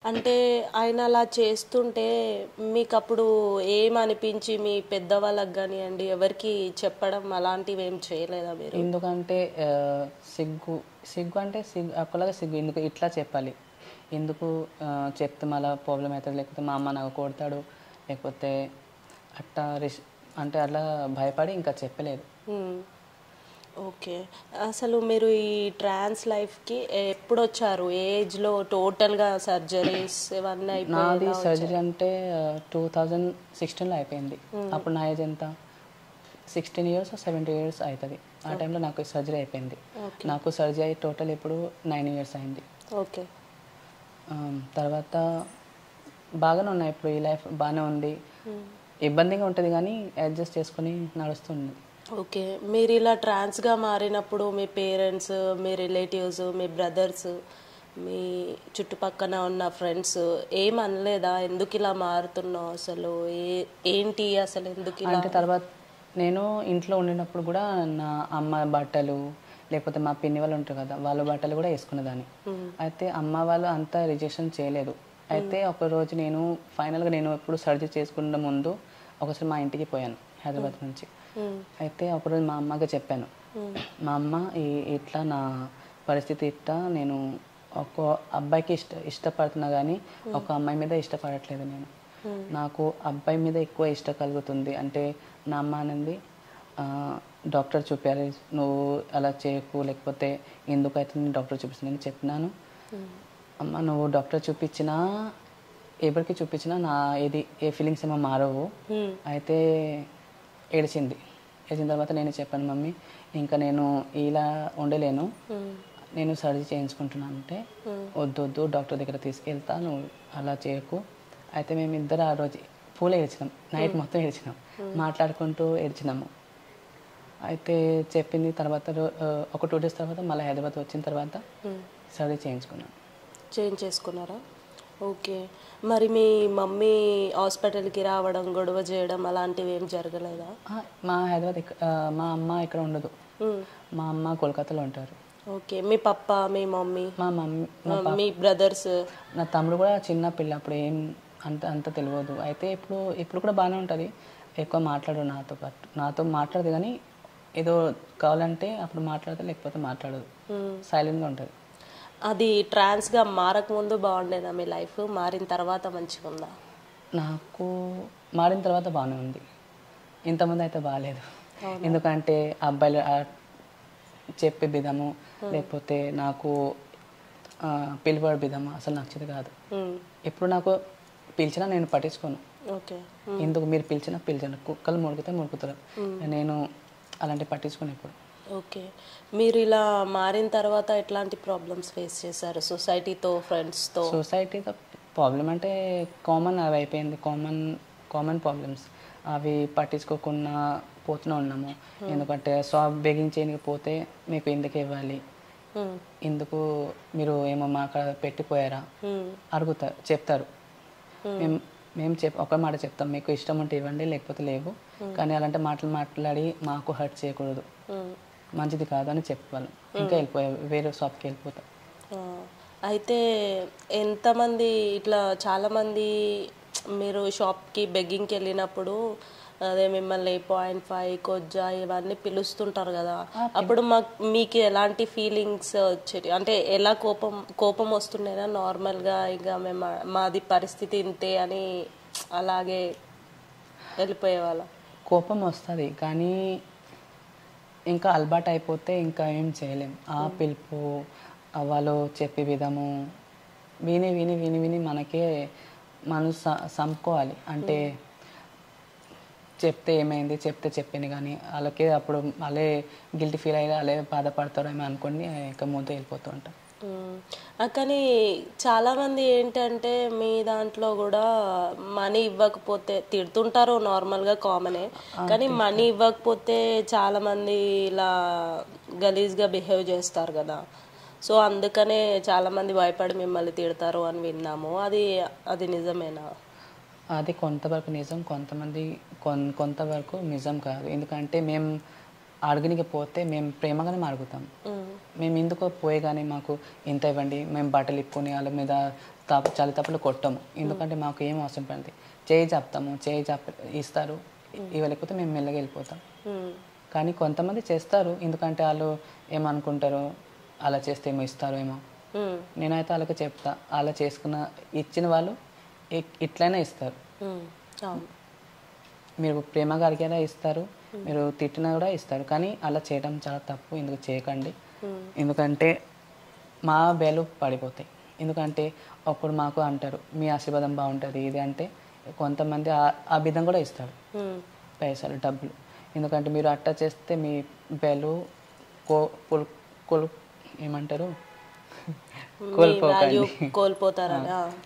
అంటే ఆయన అలా చేస్తుంటే మీకు అప్పుడు ఏమనిపించి మీ పెద్దవాళ్ళకి కానివ్వండి ఎవరికి చెప్పడం అలాంటివి ఏం చేయలేదా మీరు ఎందుకంటే ఆ, సిగ్గు సిగ్గు అంటే సిగ్గు ఒకలాగా సిగ్గు ఎందుకు ఇట్లా చెప్పాలి ఎందుకు ఆ, చెప్తే మళ్ళీ ప్రాబ్లం అవుతుంది లేకపోతే మా అమ్మ నాకు కొడతాడు లేకపోతే అట్లా రిస్ అంటే అట్లా భయపడి ఇంకా చెప్పలేదు మ్మ్. ఓకే అసలు మీరు ఈ ట్రాన్స్ లైఫ్కి ఎప్పుడు వచ్చారు ఏ ఏజ్లో టోటల్గా సర్జరీస్ ఇవన్నీ నాది అయిపోయి సర్జరీ అంటే టూ థౌజండ్ సిక్స్టీన్లో అయిపోయింది అప్పుడు నా ఏజ్ ఎంత సిక్స్టీన్ ఇయర్స్ సెవెంటీ ఇయర్స్ అవుతుంది ఆ టైంలో నాకు సర్జరీ అయిపోయింది నాకు సర్జరీ అయ్యి టోటల్ ఇప్పుడు నైన్ ఇయర్స్ అయింది ఓకే ఆ, తర్వాత బాగానే ఉన్నాయి ఇప్పుడు ఈ లైఫ్ బాగానే ఉంది ఇబ్బందిగా ఉంటుంది కానీ అడ్జస్ట్ చేసుకొని నడుస్తుంది ఓకే మీరు ఇలా ట్రాన్స్గా మారినప్పుడు మీ పేరెంట్స్ మీ రిలేటివ్స్ మీ బ్రదర్స్ మీ చుట్టుపక్కన ఉన్న ఫ్రెండ్స్ ఏం అనలేదా ఎందుకు ఇలా మారుతున్నావు అసలు ఏ ఏంటి అసలు ఎందుకు ఇలా అంటే తర్వాత నేను ఇంట్లో ఉండినప్పుడు కూడా నా అమ్మ బట్టలు లేకపోతే మా పిన్ని వాళ్ళు ఉంటారు కదా వాళ్ళ బట్టలు కూడా వేసుకునేదాన్ని అయితే అమ్మ వాళ్ళు అంతా రిజెక్షన్ చేయలేదు అయితే ఒక రోజు నేను ఫైనల్గా నేను ఎప్పుడు సర్జరీ చేసుకున్న ముందు ఒకసారి మా ఇంటికి పోయాను హైదరాబాద్ నుంచి మ్మ్. అయితే ఒకరోజు మా అమ్మకి చెప్పాను మా అమ్మ ఈ- ఇట్లా నా పరిస్థితి ఇట్లా నేను ఒక అబ్బాయికి ఇష్ట ఇష్టపడుతున్నా కానీ ఒక అమ్మాయి మీద ఇష్టపడట్లేదు నేను నాకు అబ్బాయి మీద ఎక్కువ ఇష్టం కలుగుతుంది అంటే నా అమ్మ అనేది ఆ, డాక్టర్ చూపారు నువ్వు అలా చేయకు లేకపోతే ఎందుకు అవుతుంది డాక్టర్ చూపిస్తుంది చెప్పినాను అమ్మ నువ్వు డాక్టర్ చూపించినా ఎవరికి చూపించినా నా ఇది ఏ ఫీలింగ్స్ ఏమో మారవు మ్మ్. అయితే ఏడిచింది ఏడిచిన తర్వాత నేను చెప్పాను మమ్మీ ఇంకా నేను ఇలా ఉండలేను మ్మ్. నేను సర్జరీ చేయించుకుంటున్నాను అంటే వద్దు వద్దు డాక్టర్ దగ్గర తీసుకెళ్తా నువ్వు అలా చేయకు అయితే మేము ఇద్దరు ఆ రోజు పూలే ఏడ్చినాం నైట్ మొత్తం ఏడ్చినాం మాట్లాడుకుంటూ ఏడ్చినాము అయితే చెప్పింది తర్వాత రో- ఆ, ఒక టూ డేస్ తర్వాత మళ్ళీ హైదరాబాద్ వచ్చిన తర్వాత మ్మ్. సర్జరీ చేయించుకున్నాను చేంజ్ చేసుకున్నారా ఓకే మరి మీ మమ్మీ హాస్పిటల్కి రావడం గొడవ చేయడం అలాంటివి ఏం జరగలేదా ఆ, మా హైదరాబాద్ ఇక్కడ ఆ, మా అమ్మ ఇక్కడ ఉండదు మ్మ్. మా అమ్మ కోల్కతాలో ఉంటారు ఓకే మీ పప్ప మీ మమ్మీ మా మమ్మీ మీ బ్రదర్స్ నా తమ్ముడు కూడా చిన్న పిల్ల అప్పుడు ఏం అంత అంత తెలియదు అయితే ఇప్పుడు ఇప్పుడు కూడా బాగానే ఉంటుంది ఎక్కువ మాట్లాడు నాతో పాటు నాతో మాట్లాడదు కానీ ఏదో కావాలంటే అప్పుడు మాట్లాడితే లేకపోతే మాట్లాడదు సైలెంట్గా ఉంటుంది అది ట్రాన్స్గా మారకముందు బాగుండేదా మీ లైఫ్ మారిన తర్వాత మంచిగా ఉందా నాకు మారిన తర్వాత బాగానే ఉంది ఇంతమంది అయితే బాగాలేదు ఎందుకంటే అబ్బాయిలు ఆ చెప్పే విధము లేకపోతే నాకు ఆ, పిలువడే విధము అసలు నచ్చేది కాదు మ్మ్. ఎప్పుడు నాకు పిలిచినా నేను పట్టించుకోను ఓకే ఎందుకు మీరు పిలిచినా పిలిచాను కుక్కలు ముడుకుతే ముడుకుతారు నేను అలాంటి పట్టించుకుని ఇప్పుడు ఓకే మీరు ఇలా మారిన తర్వాత ఎట్లాంటి ప్రాబ్లమ్స్ ఫేస్ చేశారు సొసైటీతో ఫ్రెండ్స్తో సొసైటీతో ప్రాబ్లం అంటే కామన్ అవి అయిపోయింది కామన్ కామన్ ప్రాబ్లమ్స్ అవి పట్టించుకోకుండా పోతూనే ఉన్నాము ఎందుకంటే షాప్ బెగించేయడానికి పోతే మీకు ఎందుకు ఇవ్వాలి ఎందుకు మీరు ఏమో మా అక్కడ పెట్టిపోయారా అడుగుతారు చెప్తారు మేము మేము చెప్ ఒక మాట చెప్తాం మీకు ఇష్టం ఉంటే ఇవ్వండి లేకపోతే లేవు కానీ అలాంటి మాటలు మాట్లాడి మాకు హర్ట్ చేయకూడదు మంచిది కాదు అని చెప్పేవాళ్ళం ఇంకా వెళ్ళిపోయా వేరే షాప్కి వెళ్ళిపోతాం అయితే ఎంతమంది ఇట్లా చాలామంది మీరు షాప్కి బెగ్గింగ్కి వెళ్ళినప్పుడు అదే మిమ్మల్ని పాయింట్ ఫైవ్ కొజ్జా ఇవన్నీ పిలుస్తుంటారు కదా అప్పుడు మాకు మీకు ఎలాంటి ఫీలింగ్స్ వచ్చేటి అంటే ఎలా కోపం కోపం వస్తుండేనా నార్మల్గా ఇక మేము మాది పరిస్థితి ఇంతే అని అలాగే వెళ్ళిపోయేవాళ్ళం కోపం వస్తుంది కానీ ఇంకా అలవాటు అయిపోతే ఇంకా ఏం చేయలేం ఆ పిలుపు ఆ వాళ్ళు చెప్పే విధము విని విని విని విని మనకే మనం స- సంపుకోవాలి అంటే చెప్తే ఏమైంది చెప్తే చెప్పింది కానీ వాళ్ళకే అప్పుడు వాళ్ళే గిల్టీ ఫీల్ అయ్యి వాళ్ళే బాధపడతారేమో అనుకొని ఇంకా ముందు వెళ్ళిపోతూ ఉంటాం మ్మ్. ఆ, కానీ చాలామంది ఏంటంటే మీ దాంట్లో కూడా మనీ ఇవ్వకపోతే తిడుతుంటారు నార్మల్గా కామనే కానీ మనీ ఇవ్వకపోతే చాలామంది ఇలా గలీజ్గా బిహేవ్ చేస్తారు కదా సో అందుకనే చాలామంది భయపడి మిమ్మల్ని తిడతారు అని విన్నాము అది అది నిజమేనా అది కొంతవరకు నిజం కొంతమంది కొన్ కొంతవరకు నిజం కాదు ఎందుకంటే మేము అడగనికి పోతే మేము ప్రేమగానే అడుగుతాం మ్మ్. మేము ఎందుకో పోయే కానీ మాకు ఇంత ఇవ్వండి మేము బట్టలు ఇప్పుకొని వాళ్ళ మీద తప్ప చలి తప్పులు కొట్టము ఎందుకంటే మాకు ఏం అవసరం పడింది చేయి చెప్తాము చేయి చెప్ ఇస్తారు ఇవ్వలేకపోతే మేము మెల్లగా వెళ్ళిపోతాం ఉమ్, కానీ కొంతమంది చేస్తారు ఎందుకంటే వాళ్ళు ఏమనుకుంటారు అలా చేస్తే ఏమో ఇస్తారు ఏమో ఉమ్, నేనైతే వాళ్ళకి చెప్తా అలా చేసుకున్న ఇచ్చిన వాళ్ళు ఇ- ఇట్లనే ఇస్తారు ఉమ్, అవును మీరు ప్రేమగా అడిగేలా ఇస్తారు మీరు తిట్టినా కూడా ఇస్తారు కానీ అలా చేయడం చాలా తప్పు ఎందుకు చేయకండి ఉమ్, ఎందుకంటే మా బేలు పడిపోతాయి ఎందుకంటే అప్పుడు మాకు అంటారు మీ ఆశీర్వాదం బాగుంటుంది ఇది అంటే కొంతమంది ఆ- ఆ విధంగా కూడా ఇస్తారు ఉమ్, పైసలు డబ్బులు ఎందుకంటే మీరు అట్ట చేస్తే మీ బెలు కో కోల్ కోల్ ఏమంటారు మీ వాల్యూ కోల్పోకండి కోల్పోతారని ఆ,